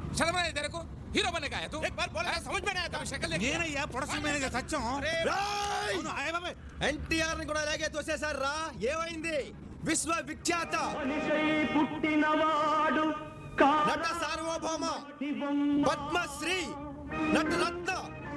शर्म है तेरे को हीरो बनेगा है तू एक बार बोला हैं? समझ में नहीं आता तेरी शक्ल देख నేనయ్యా ప్రొడక్షన్ మేనేజర్ సత్యం అవును అయ్య బాబాయ్ ఎన్టీఆర్ ని కూడా ఇలాగే తోసేశారు రా ఏమైంది విశ్వ విఖ్యాత పుట్టినవాడు నట సార్వభౌమ పద్మశ్రీ నట రత్న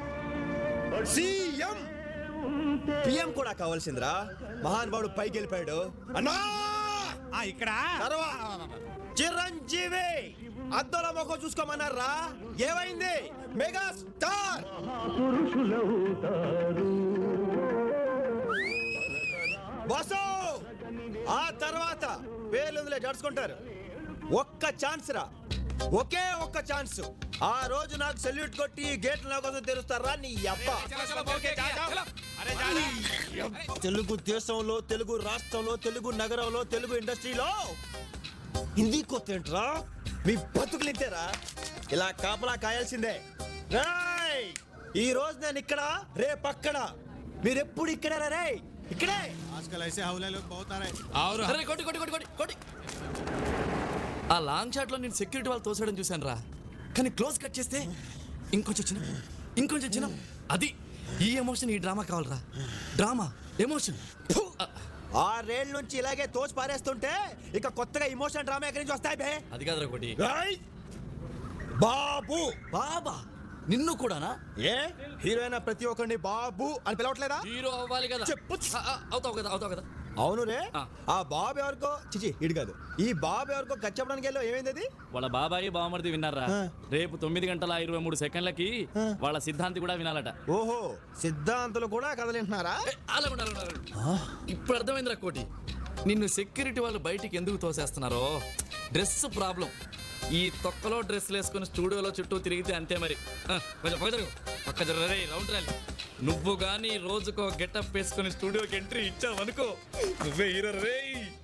సీఎం పిఎం కూడా కావాల్సిందిరా మహానుభావుడు పైకి వెళ్ళిపోయాడు అన్నా ఆ, ఇక్కడ తర్వా చిరంజీవి అద్దోల మొక్క చూసుకోమన్నారా ఏమైంది మెగా స్టార్ పురుషులవుతారు బాసు ఆ తర్వాత పేర్లుందిలే జడుచుకుంటారు ఒక్క ఛాన్స్ రా ఒకే ఒక్క ఛాన్స్ ఆ రోజు నాకు సెల్యూట్ కొట్టి ఈ గేట్లు నా కోసం తెరుస్తారా నీ అబ్బ चलो चलो बोल के क्या चलो अरे जा తెలుగు దేశంలో తెలుగు రాష్ట్రంలో తెలుగు నగరంలో తెలుగు ఇండస్ట్రీలో హిందీ కొత్తేంట్రా మీ బతుకులింతేరా ఇలా కాపలా కాయాల్సిందే రేయ్! ఈ రోజు నేను ఇక్కడ రేపు అక్కడ మీరెప్పుడు ఇక్కడే రే ఇక్కడే आजकल ऐसे हवले लोग बहुत आ रहे हैं और అరే కొట్టి కొట్టి కొట్టి కొట్టి కొట్టి ఆ లాంగ్ షాట్ లో నేను సెక్యూరిటీ వాళ్ళు తోసడం చూశాను రా కానీ క్లోజ్ కట్ చేస్తే ఇంకొంచెం చిన్న ఇంకొంచెం చిన్న అది ఈ ఎమోషన్ ఈ డ్రామా కావాలరా డ్రామా ఎమోషన్ ఆరేళ్ళ నుంచి ఇలాగే తోచి పారేస్తుంటే ఇక కొత్తగా ఇమోషన్ డ్రామా ఎక్కడి నుంచి వస్తాయి బే అది కాదురా కొట్టి రేయ్! బాబు బాబా నిన్ను కూడానా ఏ హీరోయిన్ ప్రతి ఒక్కరిని బాబు అని పిలవట్లేదా హీరో అవ్వాలి కదా చెప్పు. ఆ, ఆ, అవుతావు కదా అవుతావు కదా అవును రే ఆ. ఆ బాబు ఎవరికో చిచి ఇడు కాదు ఈ బాబు ఎవరికో కచ్చపడానికి వెళ్ళో ఏమైంది అది వాళ్ళ బాబాయి బావమరిది విన్నారా ఆ. రేపు తొమ్మిది గంటల ఇరవై మూడు సెకండ్లకి ఆ. వాళ్ళ సిద్ధాంతి కూడా వినాలట ఓహో సిద్ధాంతులు కూడా కదలింటున్నారా ఏ, అలా ఉండు, అలా ఉండు, అలా ఉండు. ఇప్పుడు అర్థమైందిరా కోటి నిన్ను సెక్యూరిటీ వాళ్ళు బయటికి ఎందుకు తోసేస్తున్నారో డ్రెస్ ప్రాబ్లం ఈ తొక్కలో డ్రెస్ వేసుకుని స్టూడియోలో చుట్టూ తిరిగితే అంతే మరి ఆ, కొంచెం పక్క జరుగు పక్క జరుగు రే రౌండ్ ర్యాలీ నువ్వు కానీ రోజుకో గెటప్ వేసుకుని స్టూడియోకి ఎంట్రీ ఇచ్చావు అనుకో నువ్వే హీరో రే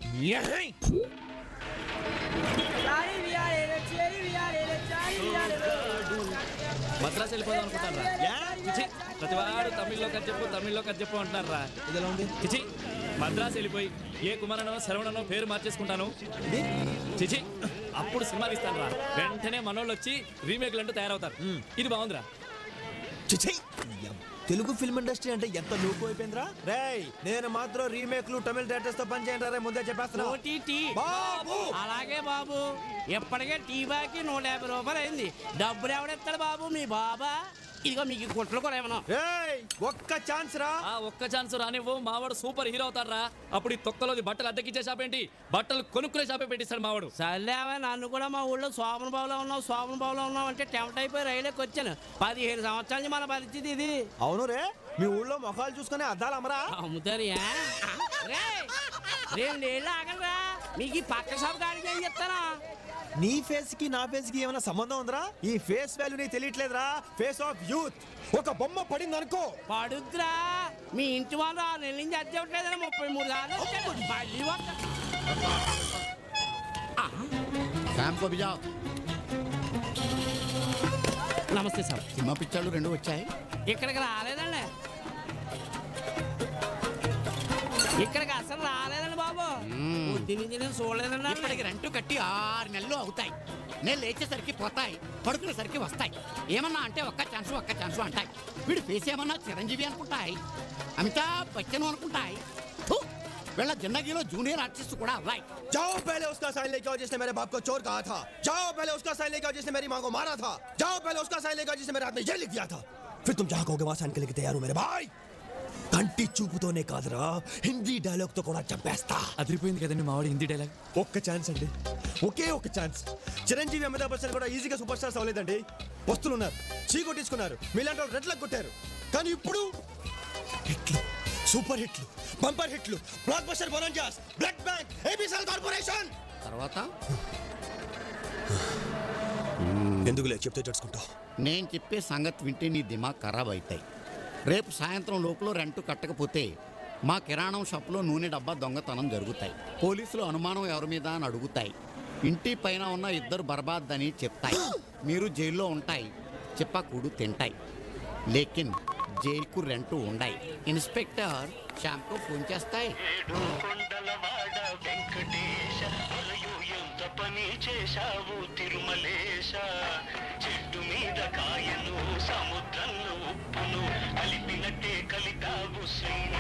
మద్రాసు వెళ్ళిపోదాం అనుకుంటాను చిచి ప్రతి వాడు తమిళ్లో కథ చెప్పు తమిళ్లో కథ చెప్పు అంటున్నారు రా ఇదిలా ఉంది చిచి మద్రాసు వెళ్ళిపోయి ఏ కుమారనో శరవణనో పేరు మార్చేసుకుంటాను చిచి అప్పుడు సినిమా తీస్తాను రా వెంటనే మనోళ్ళు వచ్చి రీమేక్లు అంటూ తయారవుతారు ఇది బాగుందిరా చిచి తెలుగు ఫిల్మ్ ఇండస్ట్రీ అంటే ఎంత లోకు అయిపోయిందిరా రేయ్ నేను మాత్రం రీమేక్లు తమిళ డైరెక్టర్స్ తో పని చేయండి రే ముందే చెప్పేస్తున్నా ఓటీటీ బాబు అలాగే బాబు ఎప్పటికే టీ బాకి నూట యాభై రూపాయలు అయింది డబ్బులు ఎవడెత్తాడు బాబు మీ బాబా ఇదిగో మీకు ఈ కుట్లు కూడా ఏమన్నా రేయ్ ఒక్క ఛాన్స్ రా ఆ ఒక్క ఛాన్స్ రానివ్వు మావాడు సూపర్ హీరో అవుతారా అప్పుడు ఈ తొక్కలోది బట్టలు అద్దెకిచ్చే షాప్ ఏంటి బట్టలు కొనుక్కునే షాపే పెట్టిస్తాడు మావాడు సర్లేవా నన్ను కూడా మా ఊళ్ళో శోభన బాబులో ఉన్నావు శోభన బాబులో ఉన్నావు అంటే టెంప్ట్ అయిపోయి రైలుకి వచ్చాను పదిహేను సంవత్సరాల నుంచి మన పరిస్థితి ఇది అవును రే మీ ఊళ్ళో మొఖాలు చూసుకునే అద్దాలు అమరా అమ్ముతారు ఏ? రేయ్, రెండేళ్ళు ఆగలరా మీకు ఈ పక్క షాప్ కాడికి ఏం చెప్తానా నీ ఫేస్ కి నా ఫేస్ కి ఏమైనా సంబంధం ఉందిరా ఈ ఫేస్ వాల్యూ నీకు తెలియట్లేదురా ఫేస్ ఆఫ్ యూత్ ఒక బొమ్మ పడింది అనుకో పడుద్దురా మీ ఇంటి వాళ్ళు ఆరు నెలల నుంచి అద్దె ఇవ్వట్లేదని ముప్పై మూడు సార్లు వచ్చాడు. మళ్ళీ వస్తా. శామ్ కో బిజావ్ నమస్తే సార్ సినిమా పిక్చర్లు రెండు వచ్చాయి ఇక్కడికి రాలేదండి ఇక్కడికి అసలు రాలేదండి బాబు పొద్దు నుంచి నేను చూడలేదండి ఇప్పటికి రెంట్ కట్టి ఆరు నెలలు అవుతాయి నేను లేచేసరికి పోతాయి పడుకునేసరికి వస్తాయి ఏమన్నా అంటే ఒక్క ఛాన్స్ ఒక్క ఛాన్స్ అంటాయి వీడు ఫేస్ ఏమన్నా చిరంజీవి అనుకుంటాయి అమితాబ్ బచ్చన్ అనుకుంటాయి థు, వీళ్ళ జిందగీలో జూనియర్ ఆర్టిస్ట్ కూడా అవ్వాయి जाओ पहले उसका साइन लेके आओ जिसने मेरे बाप को चोर कहा था जाओ पहले उसका साइन लेके आओ जिसने मेरी माँ को मारा था जाओ पहले उसका साइन लेके आओ जिसने मेरे हाथ में ये लिख दिया था फिर तुम जहाँ कहोगे वहां साइन के लेके तैयार हो मेरे भाई కంటి చూపుతోనే కాదురా హిందీ డైలాగ్ తో కూడా చంపేస్తా అదిరిపోయింది కదండి మావాడు హిందీ డైలాగ్ ఒక్క ఛాన్స్ అండి ఒకే ఒక్క ఛాన్స్ చిరంజీవి అమితాబ్ బచ్చన్ కూడా ఈజీగా సూపర్ స్టార్స్ అవ్వలేదండి వస్తులు ఉన్నారు చీకొట్టించుకున్నారు మీలాంటి వాళ్ళు రెట్లకు కొట్టారు కానీ ఇప్పుడు హిట్లు సూపర్ హిట్లు బంపర్ హిట్లు బ్లాక్ బస్టర్ బొరంజాస్ బ్లడ్ బ్యాంక్ ఏబిఎస్ఎల్ కార్పొరేషన్ తర్వాత ఎందుకులే చెప్తే చడుచుకుంటావు నేను చెప్పే సంగతి వింటే నీ దిమాగ్ ఖరాబ్ అవుతాయి రేపు సాయంత్రం లోపల రెంట్ కట్టకపోతే మా కిరాణం షాప్లో నూనె డబ్బా దొంగతనం జరుగుతాయి పోలీసులు అనుమానం ఎవరి మీద అని అడుగుతాయి ఇంటి పైన ఉన్న ఇద్దరు బర్బాద్ అని చెప్తాయి మీరు జైల్లో ఉంటాయి చెప్పకూడు తింటాయి లేకిన్ జైలుకు రెంట్ ఉండాయి ఇన్స్పెక్టర్ శ్యామ్కు ఫోన్ చేస్తాయి కొండలవాడ వెంకటేశ అలయు ఎంత పని చేశావు తిరుమలేశ చెట్టు మీద కాయను సముద్రంలో ఉప్పును కలిపినట్టే కలితావు శ్రీనివాస